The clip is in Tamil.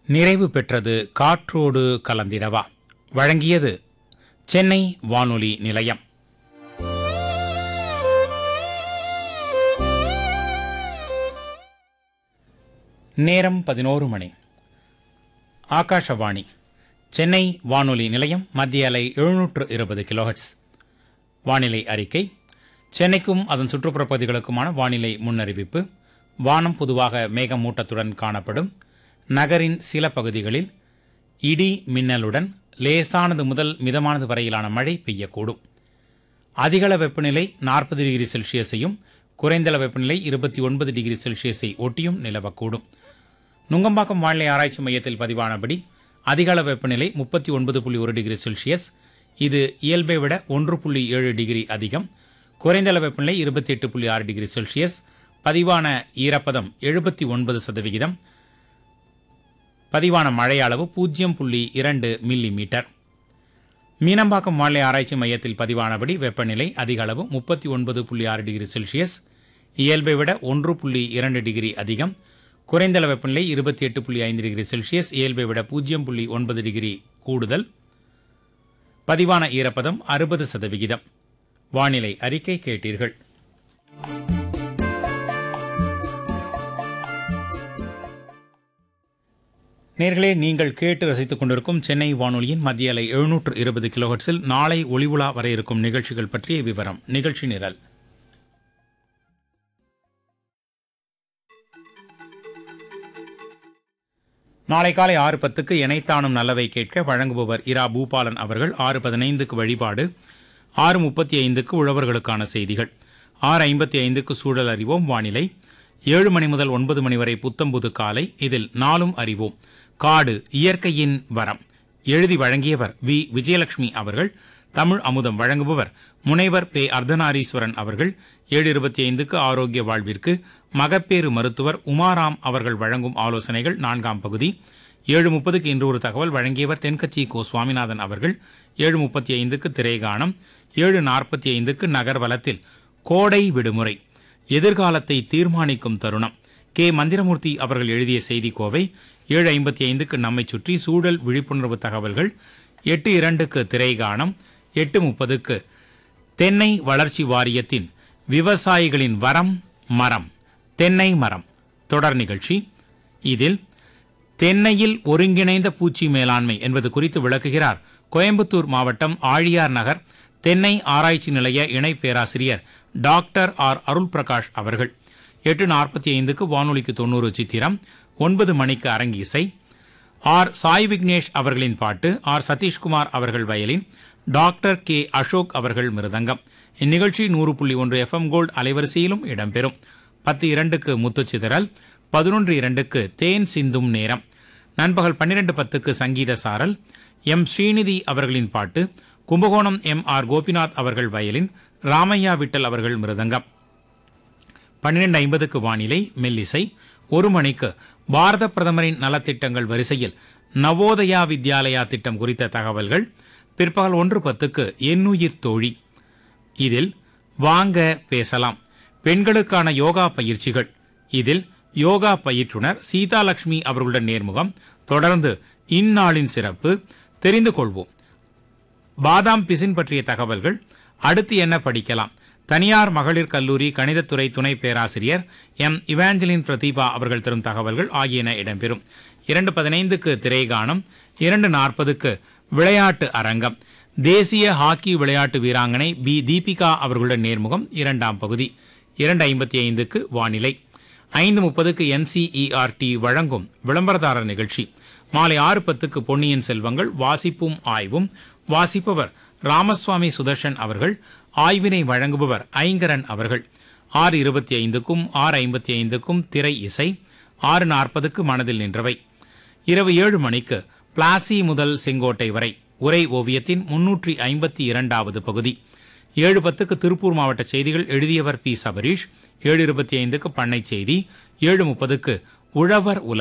நிறைவு பெற்றது காற்றோடு கலந்திடவா வழங்கியது சென்னை வானொலி நிலையம் நேரம் பதினோரு மணி ஆகாஷவாணி சென்னை வானொலி நிலையம் மத்திய அலை எழுநூற்று இருபது கிலோஹெட்ஸ் வானிலை அறிக்கை சென்னைக்கும் அதன் சுற்றுப்புற பகுதிகளுக்குமான வானிலை முன்னறிவிப்பு வானம் பொதுவாக மேகமூட்டத்துடன் காணப்படும் நகரின் சில பகுதிகளில் இடி மின்னலுடன் லேசானது முதல் மிதமானது வரையிலான மழை பெய்யக்கூடும் அதிகள வெப்பநிலை நாற்பது டிகிரி செல்சியஸையும் குறைந்தள வெப்பநிலை இருபத்தி ஒன்பது டிகிரி செல்சியஸை ஒட்டியும் நிலவக்கூடும் நுங்கம்பாக்கம் வானிலை ஆராய்ச்சி மையத்தில் பதிவானபடி அதிகள வெப்பநிலை முப்பத்தி ஒன்பது புள்ளி ஒரு டிகிரி செல்சியஸ் இது இயல்பை விட ஒன்று புள்ளி ஏழு டிகிரி அதிகம் குறைந்தள வெப்பநிலை இருபத்தி எட்டு புள்ளி ஆறு டிகிரி செல்சியஸ் பதிவான ஈரப்பதம் எழுபத்தி ஒன்பது சதவிகிதம் பதிவான மழை அளவு பூஜ்ஜியம் புள்ளி இரண்டு மில்லி மீட்டர் மீனம்பாக்கம் வானிலை ஆராய்ச்சி மையத்தில் பதிவானபடி வெப்பநிலை அதிக அளவு முப்பத்தி ஒன்பது புள்ளி ஆறு டிகிரி செல்சியஸ் இயல்பை விட ஒன்று புள்ளி இரண்டு டிகிரி அதிகம் குறைந்தள வெப்பநிலை இருபத்தி எட்டு புள்ளி ஐந்து டிகிரி செல்சியஸ் இயல்பை விட பூஜ்ஜியம் புள்ளி ஒன்பது டிகிரி கூடுதல் பதிவான ஈரப்பதம் அறுபது சதவிகிதம் வானிலை அறிக்கை கேட்டீர்கள் நேர்களே நீங்கள் கேட்டு ரசித்துக் கொண்டிருக்கும் சென்னை வானொலியின் மத்திய அலை எழுநூற்று இருபது கிலோஹெட்ஸில் நாளை ஒளிவுலா வர இருக்கும் நிகழ்ச்சிகள் பற்றிய விவரம் நிகழ்ச்சி நிரல் நாளை காலை ஆறு பத்துக்கு இணைத்தானும் நல்லவை கேட்க வழங்குபவர் இரா பூபாலன் அவர்கள் ஆறு பதினைந்துக்கு வழிபாடு ஆறு முப்பத்தி ஐந்துக்கு உழவர்களுக்கான செய்திகள் ஆறு ஐம்பத்தி ஐந்துக்கு சூழல் அறிவோம் வானிலை ஏழு மணி முதல் ஒன்பது மணி வரை புத்தம்புது காலை இதில் நாளும் அறிவோம் காடு இயற்கையின் வரம் எழுதி வழங்கியவர் வி விஜயலட்சுமி அவர்கள் தமிழ் அமுதம் வழங்குபவர் முனைவர் பே அர்த்தநாரீஸ்வரன் அவர்கள் ஏழு இருபத்தி ஐந்துக்கு ஆரோக்கிய வாழ்விற்கு மகப்பேறு மருத்துவர் உமாராம் அவர்கள் வழங்கும் ஆலோசனைகள் நான்காம் பகுதி ஏழு முப்பதுக்கு இன்று ஒரு தகவல் வழங்கியவர் தென்கட்சி கோ சுவாமிநாதன் அவர்கள் ஏழு முப்பத்தி ஐந்துக்கு திரைகானம் ஏழு நாற்பத்தி ஐந்துக்கு நகர்வலத்தில் கோடை விடுமுறை எதிர்காலத்தை தீர்மானிக்கும் தருணம் கே மந்திரமூர்த்தி அவர்கள் எழுதிய செய்தி கோவை ஏழு ஐம்பத்தி ஐந்துக்கு நம்மை சுற்றி சூழல் விழிப்புணர்வு தகவல்கள் எட்டு இரண்டுக்கு திரைகானம் எட்டு முப்பதுக்கு தென்னை வளர்ச்சி வாரியத்தின் விவசாயிகளின் வரம் மரம் தென்னை மரம் தொடர் நிகழ்ச்சி இதில் தென்னையில் ஒருங்கிணைந்த பூச்சி மேலாண்மை என்பது குறித்து விளக்குகிறார் கோயம்புத்தூர் மாவட்டம் ஆழியார் நகர் தென்னை ஆராய்ச்சி நிலைய இணை பேராசிரியர் டாக்டர் ஆர் அருள் பிரகாஷ் அவர்கள் எட்டு நாற்பத்தி ஐந்துக்கு வானொலிக்கு தொண்ணூறு சித்திரம் ஒன்பது மணிக்கு அரங்கிசை ஆர் சாய் விக்னேஷ் அவர்களின் பாட்டு ஆர் சதீஷ்குமார் அவர்கள் வயலின் டாக்டர் கே அசோக் அவர்கள் மிருதங்கம் இந்நிகழ்ச்சி நூறு புள்ளி ஒன்று எஃப்எம் கோல்டு அலைவரிசையிலும் இடம்பெறும் பத்து இரண்டுக்கு முத்துச்சிதறல் பதினொன்று இரண்டுக்கு தேன் சிந்தும் நேரம் நண்பகல் பன்னிரண்டு பத்துக்கு சங்கீத சாரல் எம் ஸ்ரீநிதி அவர்களின் பாட்டு கும்பகோணம் எம் ஆர் கோபிநாத் அவர்கள் வயலின் ராமையா விட்டல் அவர்கள் மிருதங்கம் பன்னிரண்டு ஐம்பதுக்கு வானிலை மெல்லிசை ஒரு மணிக்கு பாரத பிரதமரின் நலத்திட்டங்கள் வரிசையில் நவோதயா வித்யாலயா திட்டம் குறித்த தகவல்கள் பிற்பகல் ஒன்று பத்துக்கு எண்ணுயிர் தோழி இதில் வாங்க பேசலாம் பெண்களுக்கான யோகா பயிற்சிகள் இதில் யோகா பயிற்றுனர் சீதாலட்சுமி அவர்களுடன் நேர்முகம் தொடர்ந்து இந்நாளின் சிறப்பு தெரிந்து கொள்வோம் பாதாம் பிசின் பற்றிய தகவல்கள் அடுத்து என்ன படிக்கலாம் தனியார் மகளிர் கல்லூரி கணிதத்துறை துணை பேராசிரியர் எம் இவாஞ்சலின் பிரதீபா அவர்கள் தரும் தகவல்கள் ஆகியன இடம்பெறும் இரண்டு பதினைந்துக்கு திரைகானம் இரண்டு நாற்பதுக்கு விளையாட்டு அரங்கம் தேசிய ஹாக்கி விளையாட்டு வீராங்கனை பி தீபிகா அவர்களுடன் நேர்முகம் இரண்டாம் பகுதி இரண்டு ஐம்பத்தி ஐந்துக்கு வானிலை ஐந்து முப்பதுக்கு என்சிஇஆர்டி வழங்கும் விளம்பரதாரர் நிகழ்ச்சி மாலை ஆறு பத்துக்கு பொன்னியின் செல்வங்கள் வாசிப்பும் ஆய்வும் வாசிப்பவர் ராமசுவாமி சுதர்ஷன் அவர்கள் ஆய்வினை வழங்குபவர் ஐங்கரன் அவர்கள் ஆறு இருபத்தி ஐந்துக்கும் ஆறு ஐம்பத்தி ஐந்துக்கும் திரை இசை ஆறு நாற்பதுக்கு மனதில் நின்றவை இரவு ஏழு மணிக்கு பிளாசி முதல் செங்கோட்டை வரை உரை ஓவியத்தின் முன்னூற்றி ஐம்பத்தி இரண்டாவது பகுதி ஏழு பத்துக்கு திருப்பூர் மாவட்ட செய்திகள் எழுதியவர் பி சபரீஷ் ஏழு இருபத்தி ஐந்துக்கு பண்ணை செய்தி ஏழு முப்பதுக்கு உழவர் உலகம்